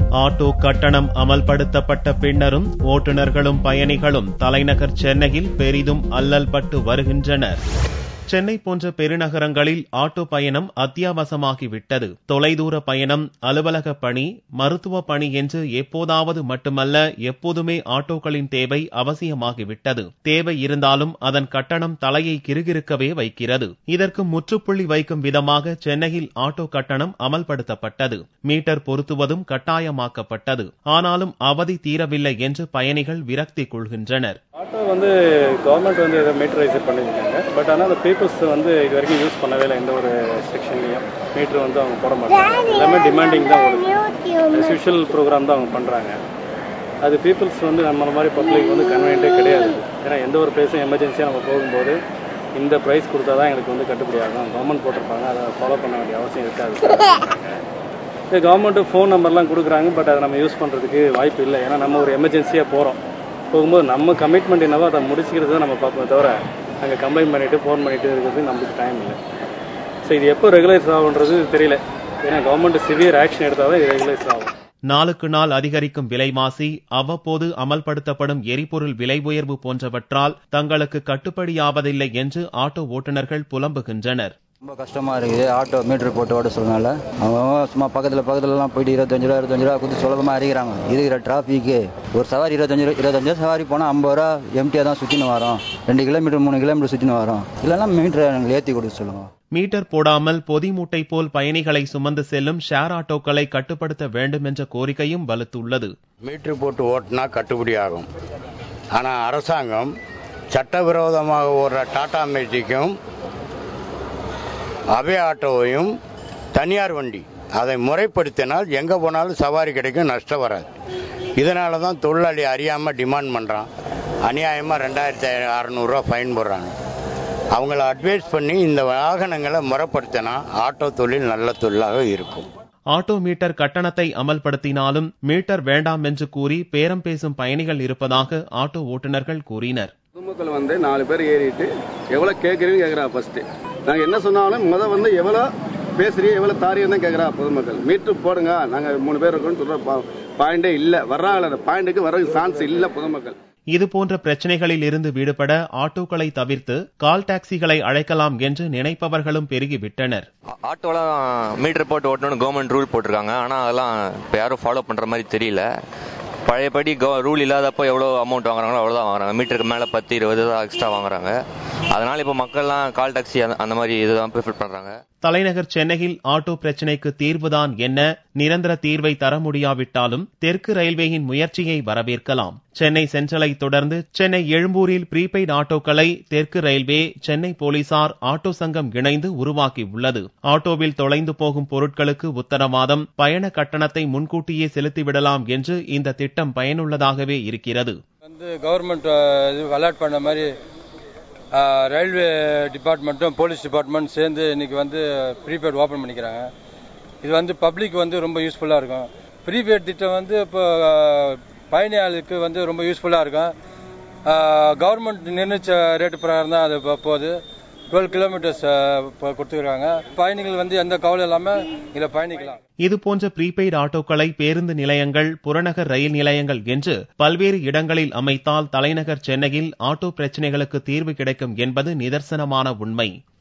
auto கட்டணம் அமல்படுத்தப்பட்ட பின்னரும் ஓட்டுநர்களும் பயணிகளும் தலைநகர் சென்னையில் பெரிதும் அல்லல் பட்டு வருகின்றனர் சென்னை போன்ற பெருநகரங்களில் ஆட்டோ பயணம் அத்தியாவசமாகிவிட்டது தொலைதூர பயணம் அலுவலக பணி மருத்துவ பணி என்று எப்போதாவது மட்டுமல்ல எப்போதுமே ஆட்டோக்களின் தேவை அவசியமாகிவிட்டது தேவை இருந்தாலும் அதன் கட்டணம் தலையை கிறுகிறுக்கவே வைக்கிறது இதற்கு முற்றுப்புள்ளி வைக்கும் விதமாக சென்னையில் ஆட்டோ கட்டணம் அமல்படுத்தப்பட்டது மீட்டர் பொருத்துவதும் கட்டாயமாக்கப்பட்டது ஆனாலும் அவதி தீரவில்லை என்று பயணிகள் விரக்தி கொள்கின்றனர் ஆட்டோ வந்து கவர்மெண்ட் வந்து இதை மீட்டரைஸ் பண்ணியிருக்காங்க பட் ஆனால் அந்த பீப்புள்ஸ் வந்து இது வரைக்கும் யூஸ் பண்ணவே இல்லை எந்த ஒரு செக்ஷன்லையும் மீட்ரு வந்து அவங்க போட மாட்டாங்க எல்லாமே டிமாண்டிங் தான் ஓடுது யூஷுவல் ப்ரோக்ராம் தான் அவங்க பண்ணுறாங்க அது பீப்புள்ஸ் வந்து நம்ம மாதிரி பப்ளிக் வந்து கன்வீனியன்ட்டே கிடையாது ஏன்னா எந்த ஒரு பிளேஸும் எமர்ஜென்சியாக நம்ம போகும்போது இந்த ப்ரைஸ் கொடுத்தா தான் எங்களுக்கு வந்து கட்டுப்படி ஆகும் கவர்மெண்ட் போட்டிருப்பாங்க அதை ஃபாலோ பண்ண வேண்டிய அவசியம் இருக்காது இது கவர்மெண்ட்டு ஃபோன் நம்பர்லாம் கொடுக்குறாங்க பட் அதை நம்ம யூஸ் பண்ணுறதுக்கு வாய்ப்பு இல்லை ஏன்னா நம்ம ஒரு எமர்ஜென்சியாக போகிறோம் போகும்போது நம்ம கமிட்மெண்ட் என்னவோ அதை முடிச்சுக்கிறது தான் நம்ம பார்ப்போம் தவிர அங்கே கம்ப்ளைண்ட் பண்ணிவிட்டு ஃபோன் பண்ணிட்டு இருக்கிறது நம்மளுக்கு டைம் இல்லை ஸோ இது எப்போ ரெகுலைஸ் ஆகுன்றது தெரியல ஏன்னா கவர்மெண்ட் சிவியர் ஆக்ஷன் எடுத்தால் தான் இது ரெகுலைஸ் ஆகும் நாளுக்கு நாள் அதிகரிக்கும் விலைவாசி அவ்வப்போது அமல்படுத்தப்படும் எரிபொருள் விலை உயர்வு போன்றவற்றால் தங்களுக்கு கட்டுப்படியாவதில்லை என்று ஆட்டோ ஓட்டுநர்கள் புலம்புகின்றனர் ரொம்ப கஷ்டமா இருக்குது ஆட்டோ மீட்டர் போட்டு ஓட சொன்னனால அவங்க சும்மா பக்கத்தில் பக்கத்துலலாம் போயிட்டு இருபத்தஞ்சு ரூபா இருபத்தஞ்சு ரூபா கொடுத்து சுலபமாக அறிகிறாங்க இருக்கிற டிராஃபிக்கு ஒரு சவாரி இருபத்தஞ்சு ரூபா இருபத்தஞ்சு ரூபா சவாரி போனால் ஐம்பது ரூபா எம்டியாக தான் சுற்றின்னு வரோம் ரெண்டு கிலோமீட்டர் மூணு கிலோமீட்டர் சுற்றின்னு வரோம் இல்லைன்னா மீட்டர் எங்களுக்கு ஏற்றி கொடுக்க சொல்லுங்க மீட்டர் போடாமல் பொதி மூட்டை போல் பயணிகளை சுமந்து செல்லும் ஷேர் ஆட்டோக்களை கட்டுப்படுத்த வேண்டும் என்ற கோரிக்கையும் வலுத்துள்ளது மீட்டர் போட்டு ஓட்டினா கட்டுப்படி ஆகும் ஆனால் அரசாங்கம் சட்டவிரோதமாக ஓடுற டாடா மேஜிக்கும் அபய ஆட்டோவையும் தனியார் வண்டி அதை முறைப்படுத்தினால் எங்கே போனாலும் சவாரி கிடைக்கும் நஷ்டம் வராது இதனால தான் தொழிலாளி அறியாமல் டிமாண்ட் பண்ணுறான் அநியாயமாக ரெண்டாயிரத்தி அறநூறுரூவா ஃபைன் போடுறாங்க அவங்கள அட்வைஸ் பண்ணி இந்த வாகனங்களை முறைப்படுத்தினா ஆட்டோ தொழில் நல்ல தொழிலாக இருக்கும் ஆட்டோ மீட்டர் கட்டணத்தை அமல்படுத்தினாலும் மீட்டர் வேண்டாம் என்று கூறி பேரம் பேசும் பயணிகள் இருப்பதாக ஆட்டோ ஓட்டுநர்கள் கூறினர் பொதுமக்கள் வந்து நாலு பேர் ஏறிட்டு எவ்வளோ கேட்குறீங்கன்னு கேட்குறா ஃபர்ஸ்ட் நாங்கள் என்ன சொன்னாலும் முத வந்து எவ்வளோ பேசுறீங்க எவ்வளோ தாரியம் தான் கேட்குறா பொதுமக்கள் மீட்ரு போடுங்க நாங்கள் மூணு பேர் இருக்கோம்னு சொல்கிற பாயிண்டே இல்லை வர்றாங்கள பாயிண்ட்டுக்கு வர்றதுக்கு சான்ஸ் இல்லை பொதுமக்கள் இதுபோன்ற பிரச்சனைகளில் இருந்து விடுபட ஆட்டோக்களை தவிர்த்து கால் டாக்ஸிகளை அழைக்கலாம் என்று நினைப்பவர்களும் பெருகிவிட்டனர் ஆட்டோலாம் மீட்டர் போட்டு ஓட்டணும்னு கவர்மெண்ட் ரூல் போட்டிருக்காங்க ஆனால் அதெல்லாம் இப்போ யாரும் ஃபாலோ பண்ணுற மாதிரி தெரியல பழையபடி ரூல் இல்லாதப்போ எவ்வளோ அமௌண்ட் வாங்குறாங்களோ அவ்வளோதான் வாங்குறாங்க மீட்டருக்கு மேலே பத்து இருபது தான் எக்ஸ்ட்ரா வாங்குறாங்க அதனால இப்போ மக்கள்லாம் கால் டாக்ஸி அந்த மாதிரி இதுதான் ப்ரிஃபர் பண்ணுறாங்க தலைநகர் சென்னையில் ஆட்டோ பிரச்சினைக்கு தீர்வுதான் என்ன நிரந்தர தீர்வை தர முடியாவிட்டாலும் தெற்கு ரயில்வேயின் முயற்சியை வரவேற்கலாம் சென்னை சென்ட்ரலை தொடர்ந்து சென்னை எழும்பூரில் ப்ரீபெய்டு ஆட்டோக்களை தெற்கு ரயில்வே சென்னை போலீசார் ஆட்டோ சங்கம் இணைந்து உருவாக்கியுள்ளது ஆட்டோவில் தொலைந்து போகும் பொருட்களுக்கு உத்தரவாதம் பயண கட்டணத்தை முன்கூட்டியே செலுத்திவிடலாம் என்று இந்த திட்டம் பயனுள்ளதாகவே இருக்கிறது வந்து கவர்மெண்ட் இது அலர்ட் பண்ண மாதிரி ரயில்வே டிபார்ட்மெண்ட்டும் போலீஸ் டிபார்ட்மெண்ட் சேர்ந்து இன்னைக்கு வந்து ப்ரீபெய்ட் ஓப்பன் பண்ணிக்கிறாங்க இது வந்து பப்ளிக் வந்து ரொம்ப யூஸ்ஃபுல்லாக இருக்கும் ப்ரீபெய்ட் திட்டம் வந்து இப்போ பயணியாளுக்கு வந்து ரொம்ப யூஸ்ஃபுல்லாக இருக்கும் கவர்மெண்ட் நிர்ணயிச்ச ரேட்டு பிரகாரம் தான் அது போகுது டுவெல் கிலோமீட்டர்ஸ் கொடுத்துருக்காங்க பயணிகள் வந்து எந்த கவலை இல்லாமல் இதில் பயணிக்கலாம் இதுபோன்ற ப்ரீபெய்டு ஆட்டோக்களை பேருந்து நிலையங்கள் புறநகர் ரயில் நிலையங்கள் என்று பல்வேறு இடங்களில் அமைத்தால் தலைநகர் சென்னையில் ஆட்டோ பிரச்சினைகளுக்கு தீர்வு கிடைக்கும் என்பது நிதர்சனமான உண்மை